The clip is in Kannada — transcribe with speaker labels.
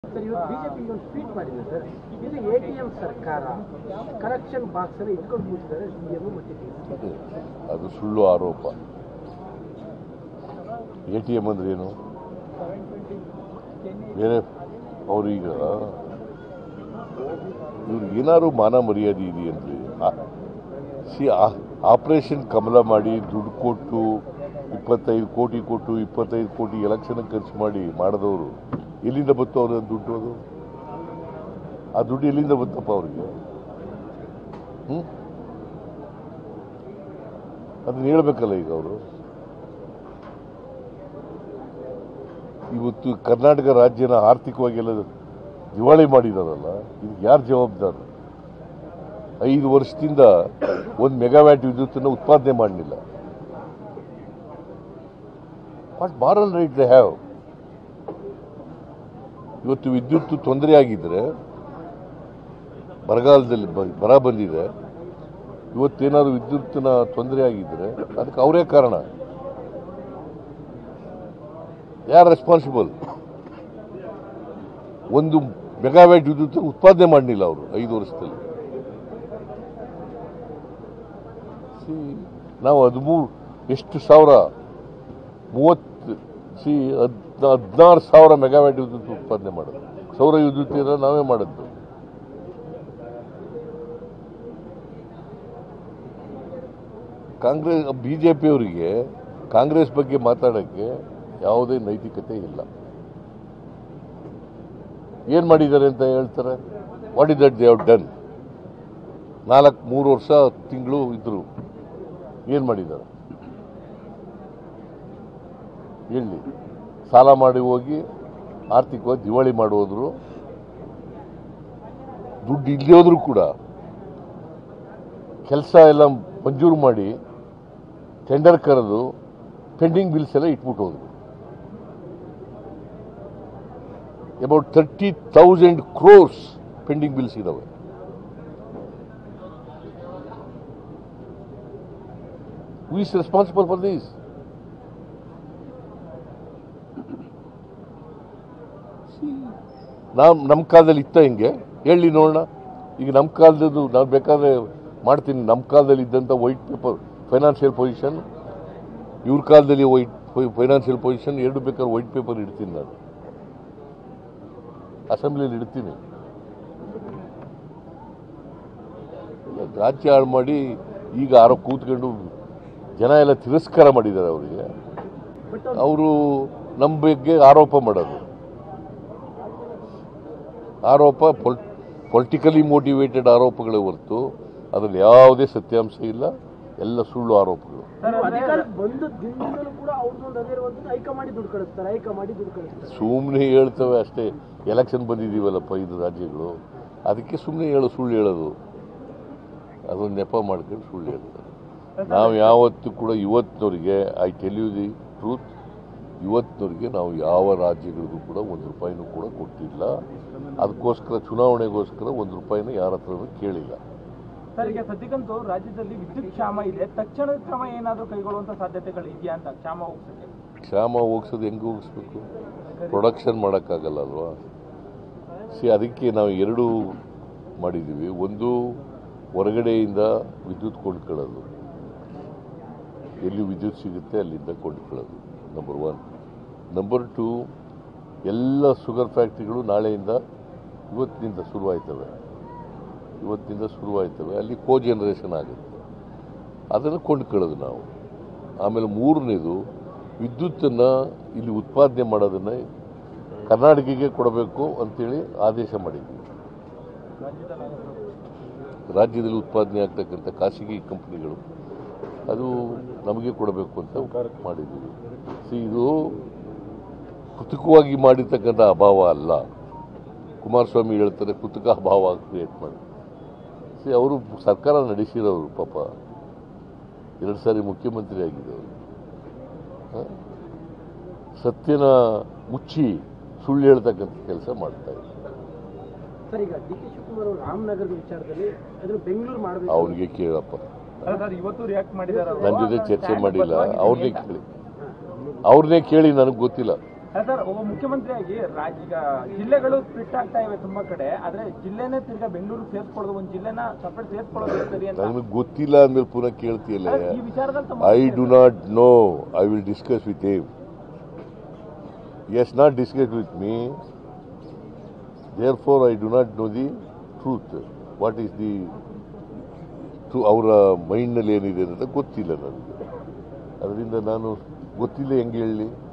Speaker 1: ಸರ್ ಇವತ್ತು ಬಿಜೆಪಿ ಒಂದು ಟ್ವೀಟ್ ಮಾಡಿದೆ ಸರ್ ಇದು ಎ ಟಿ ಎಂ ಸರ್ಕಾರ ಕರಪ್ಷನ್ ಬಾಕ್ಸ್ ಅನ್ನು ಇಟ್ಕೊಂಡು ಕೂತಿದ್ದಾರೆ ಸಿಎಂ ಮತ್ತೆ DCM.
Speaker 2: ಅದು ಸುಳ್ಳು ಆರೋಪ ಎ ಟಿ ಎಮ್ ಅಂದ್ರೆ ಏನು ಬೇರೆ ಅವ್ರೀಗ ಇವ್ರಿಗೆ ಏನಾದ್ರು ಮಾನ ಮರ್ಯಾದೆ ಇದೆಯನ್ರಿ ಸಿ ಆಪರೇಷನ್ ಕಮಲ ಮಾಡಿ ದುಡ್ಡು ಕೊಟ್ಟು ಇಪ್ಪತ್ತೈದು ಕೋಟಿ ಕೊಟ್ಟು ಇಪ್ಪತ್ತೈದು ಕೋಟಿ ಎಲೆಕ್ಷನ್ ಖರ್ಚು ಮಾಡಿ ಮಾಡಿದವರು ಎಲ್ಲಿಂದ ಬತ್ತು ಅವ್ರ ದುಡ್ಡು ಅದು ಆ ದುಡ್ಡು ಎಲ್ಲಿಂದ ಬತ್ತಪ್ಪ ಅವ್ರಿಗೆ ಹ್ಮ್ ಅದನ್ನ ಹೇಳ್ಬೇಕಲ್ಲ ಈಗ ಅವರು ಇವತ್ತು ಕರ್ನಾಟಕ ರಾಜ್ಯನ ಆರ್ಥಿಕವಾಗಿ ಎಲ್ಲ ದಿವಾಳಿ ಮಾಡಿದಾರಲ್ಲ ಇದಕ್ಕೆ ಯಾರು ಜವಾಬ್ದಾರ ಐದು ವರ್ಷದಿಂದ ಒಂದು ಮೆಗಾವ್ಯಾಟ್ ವಿದ್ಯುತ್ತನ್ನು ಉತ್ಪಾದನೆ ಮಾಡಲಿಲ್ಲ what moral right they have ಇವತ್ತು ವಿದ್ಯುತ್ ತೊಂದರೆ ಆಗಿದ್ರೆ ಬರಗಾಲದಲ್ಲಿ ಬ- ಬರ ಬಂದಿದೆ ಇವತ್ತೇನಾದ್ರು ವಿದ್ಯುತ್ತಿನ ತೊಂದರೆ ಆಗಿದ್ರೆ ಅದಕ್ಕೆ ಅವರೇ ಕಾರಣ ಯಾರು ರೆಸ್ಪಾನ್ಸಿಬಲ್ ಒಂದು ಮೆಗಾವ್ಯಾಟ್ ವಿದ್ಯುತ್ ಉತ್ಪಾದನೆ ಮಾಡಲಿಲ್ಲ ಅವರು ಐದು ವರ್ಷದಲ್ಲಿ See, ನಾವು ಹದಿಮೂರು ಎಷ್ಟು ಸಾವಿರ ಮೂವತ್ತು ಸಿ ಹದಿನಾರು ಸಾವಿರ ಮೆಗಾವ್ಯಾಟ್ ವಿದ್ಯುತ್ ಉತ್ಪಾದನೆ ಮಾಡೋದು ಸೌರ ವಿದ್ಯುತ್ ಏನಾರ ನಾವೇ ಮಾಡಿದ್ದು ಕಾಂಗ್ರೆಸ್ ಬಿಜೆಪಿಯವರಿಗೆ ಕಾಂಗ್ರೆಸ್ ಬಗ್ಗೆ ಮಾತಾಡೋಕ್ಕೆ ಯಾವುದೇ ನೈತಿಕತೆ ಇಲ್ಲ ಏನು ಮಾಡಿದ್ದಾರೆ ಅಂತ ಹೇಳ್ತಾರೆ what is that they have done ನಾಲ್ಕು ಮೂರು ವರ್ಷ ತಿಂಗಳು ಇದ್ರು ಏನು ಮಾಡಿದ್ದಾರೆ ಹೇಳಿ ಸಾಲ ಮಾಡಿ ಹೋಗಿ ಆರ್ಥಿಕವಾಗಿ ದಿವಾಳಿ ಮಾಡೋದ್ರು ದುಡ್ಡು ಇಲ್ಲದೆ ಹೋದ್ರು ಕೂಡ ಕೆಲಸ ಎಲ್ಲ ಮಂಜೂರು ಮಾಡಿ ಟೆಂಡರ್ ಕರೆದು ಪೆಂಡಿಂಗ್ ಬಿಲ್ಸ್ ಎಲ್ಲ ಇಟ್ಬಿಟ್ಟು ಹೋದ್ರು about thirty thousand crores pending bills ಇದಾವೆ who is responsible for this ನಾವು ನಮ್ಮ ಕಾಲದಲ್ಲಿ ಇತ್ತ ಹಿಂಗೆ ಹೇಳಿ ನೋಡೋಣ ಈಗ ನಮ್ಮ ಕಾಲದದ್ದು ನಾವು ಬೇಕಾದ್ರೆ ಮಾಡ್ತೀನಿ ನಮ್ಮ ಕಾಲದಲ್ಲಿ ಇದ್ದಂಥ ವೈಟ್ ಪೇಪರ್ ಫೈನಾನ್ಷಿಯಲ್ ಪೊಸಿಷನ್ ಇವ್ರ ಕಾಲದಲ್ಲಿ ವೈಟ್ ಫೈನಾನ್ಷಿಯಲ್ ಪೊಸಿಷನ್ ಎರಡು ಬೇಕಾದ್ರೆ ವೈಟ್ ಪೇಪರ್ ಇಡ್ತೀನಿ ನಾನು ಅಸೆಂಬ್ಲಿಯಲ್ಲಿ ಇಡ್ತೀನಿ ಎಲ್ಲ ರಾಜ್ಯ ಹಾಳು ಮಾಡಿ ಈಗ ಆರೋ ಕೂತ್ಕೊಂಡು ಜನ ಎಲ್ಲ ತಿರಸ್ಕಾರ ಮಾಡಿದ್ದಾರೆ ಅವರಿಗೆ
Speaker 1: ಬಟ್
Speaker 2: ಅವರು ನಮ್ಮ ಬಗ್ಗೆ ಆರೋಪ ಮಾಡೋದು ಆರೋಪ ಪೊಲಿಟಿಕಲಿ ಮೋಟಿವೇಟೆಡ್ ಆರೋಪಗಳೇ ಹೊರತು ಅದರಲ್ಲಿ ಯಾವುದೇ ಸತ್ಯಾಂಶ ಇಲ್ಲ ಎಲ್ಲ ಸುಳ್ಳು ಆರೋಪಗಳು
Speaker 1: ಅಧಿಕಾರಕ್ಕೆ ಬಂದ ದಿನದಿಂದಲೂ ಕೂಡ ಅವ್ರದ್ದೊಂದು ಅದೇ ಇರುವಂಥದ್ದು ಹೈಕ ಮಾಡಿ ದುಡ್ಡು ಕಳಿಸ್ತಾರೆ ಹೈಕ ಮಾಡಿ ದುಡ್ಡು ಕಳಿಸ್ತಾರೆ
Speaker 2: ಸುಮ್ಮನೆ ಹೇಳ್ತವೆ ಅಷ್ಟೇ ಎಲೆಕ್ಷನ್ ಬಂದಿದ್ದೀವಲ್ಲಪ್ಪ ಇದು ರಾಜ್ಯಗಳು ಅದಕ್ಕೆ ಸುಮ್ಮನೆ ಹೇಳು ಸುಳ್ಳು ಹೇಳೋದು ಅದೊಂದು ನೆಪ ಮಾಡ್ಕೊಂಡು ಸುಳ್ಳು ಹೇಳ್ತಾರೆ ನಾವು ಯಾವತ್ತೂ ಕೂಡ ಇವತ್ತಿನವರಿಗೆ I tell you the truth ಇವತ್ತಿನವರಿಗೆ ನಾವು ಯಾವ ರಾಜ್ಯಗಳಿಗೂ ಕೂಡ ಒಂದು ರೂಪಾಯಿನೂ ಕೂಡ ಕೊಟ್ಟಿಲ್ಲ ಅದಕ್ಕೋಸ್ಕರ ಚುನಾವಣೆಗೋಸ್ಕರ ಒಂದು ರೂಪಾಯಿನ ಯಾರ ಹತ್ರನೂ ಕೇಳಿಲ್ಲ
Speaker 3: ಸರ್ ಈಗ ಸದ್ಯಕ್ಕಂತೂ ರಾಜ್ಯದಲ್ಲಿ ವಿದ್ಯುತ್ ಕ್ಷಾಮ ಇದೆ ತಕ್ಷಣದ ಕ್ರಮ ಏನಾದರೂ ಕೈಗೊಳ್ಳುವಂತ ಸಾಧ್ಯತೆಗಳು ಇದೆಯಾ ಅಂತ ಕ್ಷಾಮ ಹೋಗ್ಸಕ್ಕೆ
Speaker 2: ಕ್ಷಾಮ ಹೋಗ್ಸೋದು ಹೆಂಗೆ ಹೋಗಿಸ್ಬೇಕು ಪ್ರೊಡಕ್ಷನ್ ಮಾಡೋಕ್ಕಾಗಲ್ಲ ಅಲ್ವಾ ಸಿ ಅದಕ್ಕೆ ನಾವು ಎರಡು ಮಾಡಿದ್ದೀವಿ ಒಂದು ಹೊರಗಡೆಯಿಂದ ವಿದ್ಯುತ್ ಕೊಂಡ್ಕೊಳ್ಳೋದು ಎಲ್ಲಿ ವಿದ್ಯುತ್ ಸಿಗುತ್ತೆ ಅಲ್ಲಿಂದ ಕೊಂಡ್ಕೊಳ್ಳೋದು ನಂಬರ್ ಒನ್ ನಂಬರ್ ಟು ಎಲ್ಲ ಶುಗರ್ ಫ್ಯಾಕ್ಟ್ರಿಗಳು ನಾಳೆಯಿಂದ ಇವತ್ತಿನಿಂದ ಶುರುವಾಯ್ತವೆ ಇವತ್ತಿನಿಂದ ಶುರುವಾಯ್ತವೆ ಅಲ್ಲಿ ಕೋ ಜನರೇಷನ್ ಆಗುತ್ತೆ ಅದನ್ನು ಕೊಂಡ್ಕೊಳ್ಳೋದು ನಾವು ಆಮೇಲೆ ಮೂರನೇದು ವಿದ್ಯುತ್ತನ್ನು ಇಲ್ಲಿ ಉತ್ಪಾದನೆ ಮಾಡೋದನ್ನು ಕರ್ನಾಟಕಕ್ಕೆ ಕೊಡಬೇಕು ಅಂತೇಳಿ ಆದೇಶ ಮಾಡಿದ್ವಿ ರಾಜ್ಯದಲ್ಲಿ ಉತ್ಪಾದನೆ ಆಗ್ತಕ್ಕಂಥ ಖಾಸಗಿ ಕಂಪನಿಗಳು ಅದು ನಮಗೆ ಕೊಡಬೇಕು ಅಂತ ಮಾಡಿದ್ದೀವಿ ಸಿ ಇದು ಕೃತಕವಾಗಿ ಮಾಡಿರ್ತಕ್ಕಂಥ ಅಭಾವ ಅಲ್ಲ ಕುಮಾರಸ್ವಾಮಿ ಹೇಳ್ತಾರೆ ಕೃತಕ ಅಭಾವ ಕ್ರಿಯೇಟ್ ಮಾಡಿ ಸಿ ಅವರು ಸರ್ಕಾರ ನಡೆಸಿರೋರು ಪಾಪ ಎರಡು ಸಾರಿ ಮುಖ್ಯಮಂತ್ರಿ ಆಗಿದ್ದವರು ಹ? ಸತ್ಯನ ಮುಚ್ಚಿ ಸುಳ್ಳು ಹೇಳ್ತಕ್ಕಂಥ ಕೆಲಸ ಮಾಡ್ತಾ ಇದ್ದಾರೆ
Speaker 1: ಸರ್ ಈಗ ಡಿ ಕೆ ಶಿವಕುಮಾರ್ ಅವರು ರಾಮನಗರದ ವಿಚಾರದಲ್ಲಿ ಅದನ್ನು ಬೆಂಗಳೂರು ಮಾಡಬೇಕು
Speaker 2: ಅವ್ರಿಗೆ ಕೇಳಪ್ಪ
Speaker 3: ಅಲ್ಲ ಸರ್ ಇವತ್ತು ರಿಯಾಕ್ಟ್ ಮಾಡಿದ್ದಾರೆ
Speaker 2: ನನ್ನ ಜೊತೆ ಚರ್ಚೆ ಮಾಡಿಲ್ಲ ಅವ್ರನ್ನೇ ಕೇಳಿ ಅವ್ರನ್ನೇ ಕೇಳಿ ನನಗೆ ಗೊತ್ತಿಲ್ಲ
Speaker 3: ಅಲ್ಲ ಸರ್ ಒಬ್ಬ ಮುಖ್ಯಮಂತ್ರಿಯಾಗಿ ರಾಜ್ಯ ಈಗ ಜಿಲ್ಲೆಗಳು ಸ್ಪ್ಲಿಟ್ ಆಗ್ತಾ ಇವೆ ತುಂಬಾ ಕಡೆ ಆದ್ರೆ ಜಿಲ್ಲೆನೇ ತಿರ್ಗಾ ಬೆಂಗಳೂರು ಸೇರ್ಸ್ಕೊಳ್ಳೋದು ಒಂದು ಜಿಲ್ಲೆನ ಸಪರೇಟ್ ಸೇರ್ಸ್ಕೊಳ್ಳೋದು ಸರಿ ಅಂತ
Speaker 2: ನನಗೆ ಗೊತ್ತಿಲ್ಲ ಅಂದ್ಮೇಲೆ ಪುನಃ ಕೇಳ್ತೀಯಲ್ಲ
Speaker 3: ಅಲ್ಲ, ಈ ವಿಚಾರದಲ್ಲಿ ತಮ್ಮ
Speaker 2: I do not know I will discuss with him is not discuss with me therefore I do not know the truth what is the true ಅವರ ಮೈಂಡ್ನಲ್ಲಿ ಏನಿದೆ ಅಂತ ಗೊತ್ತಿಲ್ಲ ನನಗೆ ಅದರಿಂದ ನಾನು ಗೊತ್ತಿಲ್ಲ ಹೆಂಗೆ ಹೇಳಲಿ